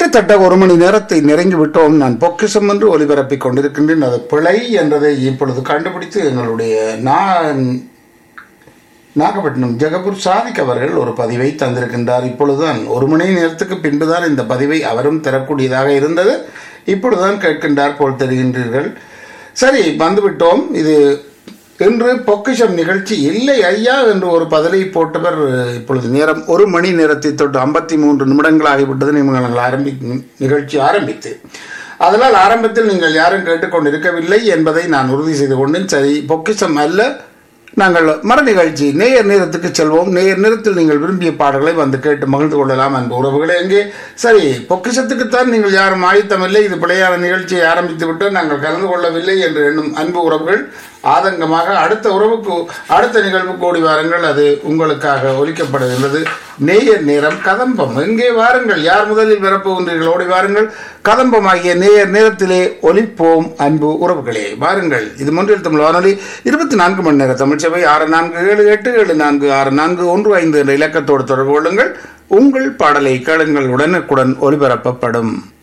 கிட்டத்தட்ட ஒரு மணி நேரத்தை நெருங்கி விட்டோம் நான் பொக்கிஷம் என்று ஒலிபரப்பிக் கொண்டிருக்கின்றேன் அது பிழை என்றதை இப்பொழுது கண்டுபிடித்து எங்களுடைய நான் நாகப்பட்டினம் ஜெகபூர் சாதிக் அவர்கள் ஒரு பதிவை தந்திருக்கின்றார் இப்பொழுதுதான் ஒரு மணி நேரத்துக்கு பின்புதான் இந்த பதிவை அவரும் தரக்கூடியதாக இருந்தது இப்பொழுதுதான் கேட்கின்றார் போல் தெரிகின்றீர்கள் சரி வந்துவிட்டோம் இது இன்று பொக்கிஷம் நிகழ்ச்சி இல்லை ஐயா என்று ஒரு பதிலை போட்டவர் இப்பொழுது நேரம் ஒரு மணி நேரத்தை தொட்டு ஐம்பத்தி மூன்று நிமிடங்கள் ஆகிவிட்டது நீங்கள் ஆரம்பி நிகழ்ச்சி ஆரம்பித்து அதனால் ஆரம்பத்தில் நீங்கள் யாரும் கேட்டுக்கொண்டிருக்கவில்லை என்பதை நான் உறுதி செய்து கொண்டேன் சரி பொக்கிஷம் அல்ல நாங்கள் மர நிகழ்ச்சி நேயர் நேரத்துக்கு செல்வோம் நேயர் நேரத்தில் நீங்கள் விரும்பிய பாடல்களை வந்து கேட்டு மகிழ்ந்து கொள்ளலாம் அன்பு உறவுகளே எங்கே சரி பொக்கிஷத்துக்குத்தான் நீங்கள் யாரும் ஆயத்தமில்லை இது பிழையான நிகழ்ச்சியை ஆரம்பித்து விட்டு நாங்கள் கலந்து கொள்ளவில்லை என்று எண்ணும் அன்பு உறவுகள் ஆதங்கமாக அடுத்த உறவுக்கு அடுத்த நிகழ்வுக்கு ஓடி வாருங்கள் அது உங்களுக்காக ஒலிக்கப்படுகின்றது நேயர் நேரம் கதம்பம் எங்கே வாருங்கள் யார் முதலில் வரப்போகின்றீர்கள் ஓடி வாருங்கள் கதம்பமாகிய நேயர் நேரத்திலே ஒலிப்போம் அன்பு உறவுகளே வாருங்கள் இது மொன்றில் தமிழ் வானொலி இருபத்தி நான்கு மணி நேர தமிழ்ச்சபை ஆறு நான்கு ஏழு எட்டு ஏழு நான்கு ஆறு நான்கு ஒன்று ஐந்து என்ற இலக்கத்தோடு தொடர்பு கொள்ளுங்கள் உங்கள் பாடலை கேளுங்கள் உடனுக்குடன் ஒலிபரப்பப்படும்